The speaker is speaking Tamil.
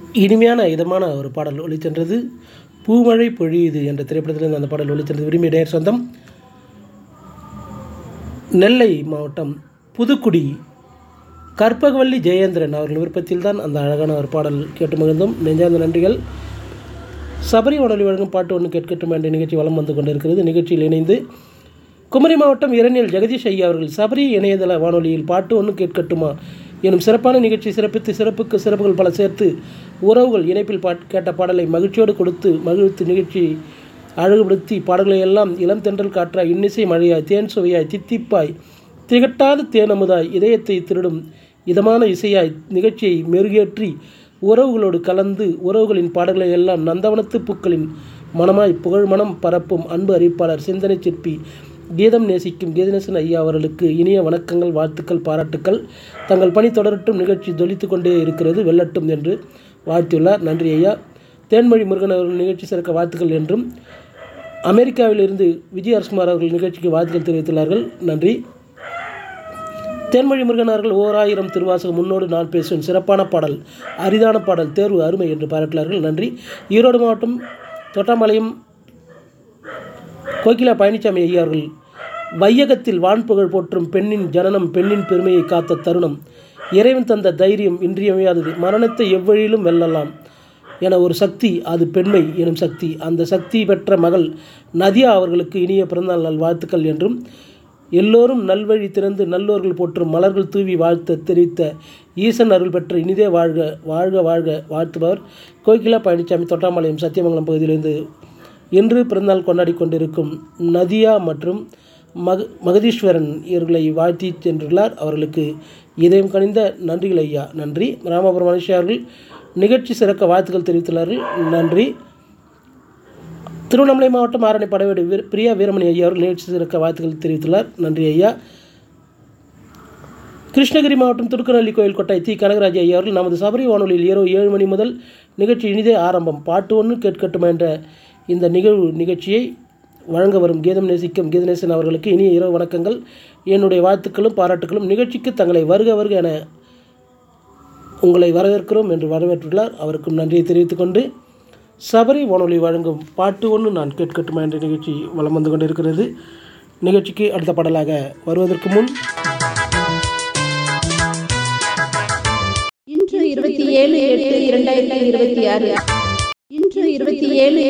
இனிமையான இதமான ஒரு பாடல் ஒளிச்சென்றது பூமழை பொழியுது என்ற திரைப்படத்திலிருந்து அந்த பாடல் ஒளிச்சென்றது விரும்பிய நேர் சொந்தம் நெல்லை மாவட்டம் புதுக்குடி கற்பகவல்லி ஜெயேந்திரன் அவர்கள் விருப்பத்தில் தான் அந்த அழகான ஒரு பாடல் கேட்டு மகிழ்ந்தோம் நெஞ்சார்ந்த நன்றிகள் சபரி வானொலி வழங்கும் பாட்டு ஒன்று கேட்கட்டும் என்ற நிகழ்ச்சி வலம் வந்து கொண்டிருக்கிறது நிகழ்ச்சியில் இணைந்து குமரி மாவட்டம் இரணியல் ஜெகதீஷ் ஐயா அவர்கள் சபரி இணையதள வானொலியில் பாட்டு ஒன்று கேட்கட்டுமா எனும் சிறப்பான நிகழ்ச்சி சிறப்பித்து சிறப்புக்கு சிறப்புகள் பல சேர்த்து உறவுகள் இணைப்பில் பாட் கேட்ட பாடலை மகிழ்ச்சியோடு கொடுத்து மகிழ்த்து நிகழ்ச்சி அழகுபடுத்தி பாடல்களை எல்லாம் இளம் தென்றல் காற்றாய் இன்னிசை மழையாய் தேன் சுவையாய் தித்திப்பாய் திகட்டாத தேனமுதாய் இதயத்தை திருடும் இதமான இசையாய் நிகழ்ச்சியை மெருகேற்றி உறவுகளோடு கலந்து உறவுகளின் பாடல்களை எல்லாம் நந்தவனத்து பூக்களின் மனமாய் புகழ் மனம் பரப்பும் அன்பு அறிவிப்பாளர் சிந்தனை சிற்பி கீதம் நேசிக்கும் கீதநேசன் ஐயா அவர்களுக்கு இனிய வணக்கங்கள் வாழ்த்துக்கள் பாராட்டுக்கள் தங்கள் பணி தொடரட்டும் நிகழ்ச்சி ஜொலித்து கொண்டே இருக்கிறது வெல்லட்டும் என்று வாழ்த்தியுள்ளார் நன்றி ஐயா தேன்மொழி முருகன் அவர்கள் நிகழ்ச்சி சிறக்க வாழ்த்துக்கள் என்றும் அமெரிக்காவிலிருந்து விஜய் அரசுமார் அவர்கள் நிகழ்ச்சிக்கு வாழ்த்துக்கள் தெரிவித்துள்ளார்கள் நன்றி தேன்மொழி முருகன் அவர்கள் ஓர் ஆயிரம் திருவாசகம் முன்னோடு நான் பேசுவேன் சிறப்பான பாடல் அரிதான பாடல் தேர்வு அருமை என்று பாராட்டினார்கள் நன்றி ஈரோடு மாவட்டம் தொட்டாம்பாளையம் கோகிலா பழனிசாமி ஐயா அவர்கள் வையகத்தில் வான்புகழ் போற்றும் பெண்ணின் ஜனனம் பெண்ணின் பெருமையை காத்த தருணம் இறைவன் தந்த தைரியம் இன்றியமையாதது மரணத்தை எவ்வழியிலும் வெல்லலாம் என ஒரு சக்தி அது பெண்மை எனும் சக்தி அந்த சக்தி பெற்ற மகள் நதியா அவர்களுக்கு இனிய பிறந்தநாள் நல் வாழ்த்துக்கள் என்றும் எல்லோரும் நல்வழி திறந்து நல்லோர்கள் போற்றும் மலர்கள் தூவி வாழ்த்த தெரிவித்த ஈசன் அருள் பெற்ற இனிதே வாழ்க வாழ்க வாழ்க வாழ்த்துபவர் கோகிலா பழனிசாமி தொட்டாம்பாளையம் சத்தியமங்கலம் பகுதியிலிருந்து இன்று பிறந்தநாள் கொண்டாடி கொண்டிருக்கும் நதியா மற்றும் மக மகதீஸ்வரன் இவர்களை வாழ்த்தி சென்றுள்ளார் அவர்களுக்கு இதயம் கனிந்த நன்றிகள் ஐயா நன்றி ராமபுரம் மனுஷா அவர்கள் நிகழ்ச்சி சிறக்க வாழ்த்துக்கள் தெரிவித்துள்ளார்கள் நன்றி திருவண்ணாமலை மாவட்டம் ஆரணி படவேடு வீர பிரியா வீரமணி ஐயா அவர்கள் நிகழ்ச்சி சிறக்க வாழ்த்துக்கள் தெரிவித்துள்ளார் நன்றி ஐயா கிருஷ்ணகிரி மாவட்டம் திருக்கநல்லி கோயில் கொட்டாய் தி கனகராஜ் ஐயா அவர்கள் நமது சபரி வானொலியில் இரவு ஏழு மணி முதல் நிகழ்ச்சி இனிதே ஆரம்பம் பாட்டு ஒன்று கேட்கட்டும் என்ற இந்த நிகழ்வு நிகழ்ச்சியை வழங்க வரும் கீதம் நேசிக்கும் கீதநேசன் அவர்களுக்கு இனிய இரவு வணக்கங்கள் என்னுடைய வாழ்த்துக்களும் பாராட்டுகளும் நிகழ்ச்சிக்கு தங்களை வருக வருக என உங்களை வரவேற்கிறோம் என்று வரவேற்றுள்ளார் அவருக்கும் நன்றியை தெரிவித்துக் கொண்டு சபரி வானொலி வழங்கும் பாட்டு ஒன்று நான் கேட்கட்டுமா என்ற நிகழ்ச்சி வலம் வந்து கொண்டிருக்கிறது நிகழ்ச்சிக்கு அடுத்த பாடலாக வருவதற்கு முன் இன்று இருபத்தி ஏழு எட்டு இரண்டாயிரத்தி இருபத்தி ஆறு இன்று இருபத்தி ஏழு